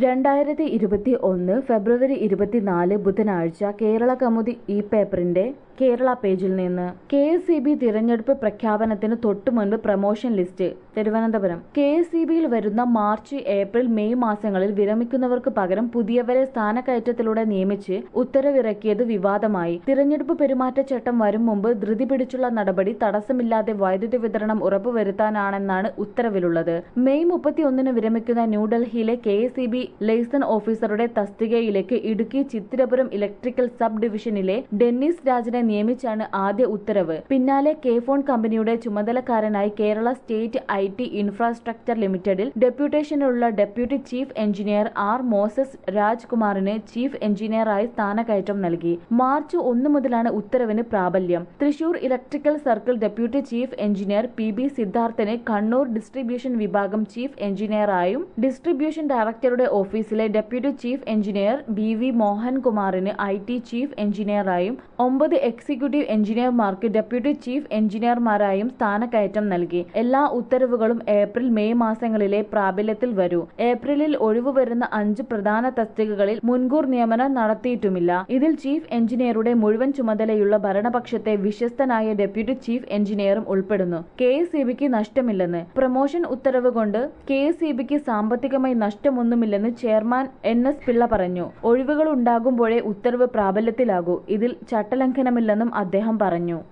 രണ്ടായിരത്തി ഇരുപത്തി ഒന്ന് ഫെബ്രുവരി ഇരുപത്തിനാല് ബുധനാഴ്ച കേരള കൗമുദി ഇ പേപ്പറിന്റെ കേരള പേജിൽ നിന്ന് കെ എസ് സി ബി തിരഞ്ഞെടുപ്പ് പ്രഖ്യാപനത്തിന് തൊട്ടുമുൻപ് promotion list Thiruvananthapuram K S C ബിയിൽ വരുന്ന മാർച്ച് ഏപ്രിൽ മെയ് മാസങ്ങളിൽ വിരമിക്കുന്നവർക്ക് പകരം പുതിയവരെ സ്ഥാനക്കയറ്റത്തിലൂടെ നിയമിച്ച് ഉത്തരവിറക്കിയത് വിവാദമായി തിരഞ്ഞെടുപ്പ് പെരുമാറ്റച്ചട്ടം വരും മുമ്പ് ധൃതി പിടിച്ചുള്ള നടപടി തടസ്സമില്ലാതെ വൈദ്യുതി വിതരണം ഉറപ്പുവരുത്താനാണെന്നാണ് ഉത്തരവിലുള്ളത് മെയ് മുപ്പത്തിയൊന്നിന് വിരമിക്കുന്ന ന്യൂഡൽഹിയിലെ K S C B liaison ഓഫീസറുടെ തസ്തികയിലേക്ക് ഇടുക്കി ചിത്തിരപുരം ഇലക്ട്രിക്കൽ സബ് ഡിവിഷനിലെ ഡെന്നിസ് രാജിനെ നിയമിച്ചാണ് ആദ്യ ഉത്തരവ് പിന്നാലെ കെ ഫോൺ കമ്പനിയുടെ ചുമതലക്കാരനായി Kerala state I T infrastructure ലിമിറ്റഡിൽ ഡെപ്യൂട്ടേഷനിലുള്ള deputy chief engineer R Moses രാജ്കുമാറിന് ചീഫ് എഞ്ചിനീയറായി സ്ഥാനക്കയറ്റം നൽകി മാർച്ച് ഒന്ന് മുതലാണ് ഉത്തരവിന് പ്രാബല്യം Thrissur electrical circle deputy chief engineer P B സിദ്ധാർത്ഥന് കണ്ണൂർ ഡിസ്ട്രിബ്യൂഷൻ വിഭാഗം ചീഫ് എഞ്ചിനീയറായും ഡിസ്ട്രിബ്യൂഷൻ ഡയറക്ടറുടെ ഓഫീസിലെ deputy chief engineer B V മോഹൻകുമാറിന് I T chief എഞ്ചിനീയറായും ഒമ്പത് എക്സിക്യൂട്ടീവ് എഞ്ചിനീയർമാർക്ക് ഡെപ്യൂട്ടി ചീഫ് എഞ്ചിനീയർമാരായും സ്ഥാനക്കയറ്റം നൽകി എല്ലാ ഉത്തരവുകളും ഏപ്രിൽ മെയ് മാസങ്ങളിലെ പ്രാബല്യത്തിൽ വരൂ ഏപ്രിലിൽ ഒഴിവ് വരുന്ന അഞ്ച് പ്രധാന തസ്തികകളിൽ മുൻകൂർ നിയമനം നടത്തിയിട്ടുമില്ല ഇതിൽ ചീഫ് എഞ്ചിനീയറുടെ മുഴുവൻ ചുമതലയുള്ള ഭരണപക്ഷത്തെ വിശ്വസ്തനായ ഡെപ്യൂട്ടി ചീഫ് എഞ്ചിനീയറും ഉൾപ്പെടുന്നു കെ എസ് ഇ ബിക്ക് നഷ്ടമില്ലെന്ന് പ്രമോഷൻ ഉത്തരവ് കൊണ്ട് കെ എസ് ഇ ബിക്ക് സാമ്പത്തികമായി നഷ്ടമൊന്നുമില്ലെന്ന് ചെയർമാൻ എൻ എസ് പിള്ള പറഞ്ഞു ഒഴിവുകൾ ഉണ്ടാകുമ്പോഴേ ഉത്തരവ് പ്രാബല്യത്തിലാകൂ ഇതിൽ ചട്ടലംഘനമില്ലെന്നും അദ്ദേഹം പറഞ്ഞു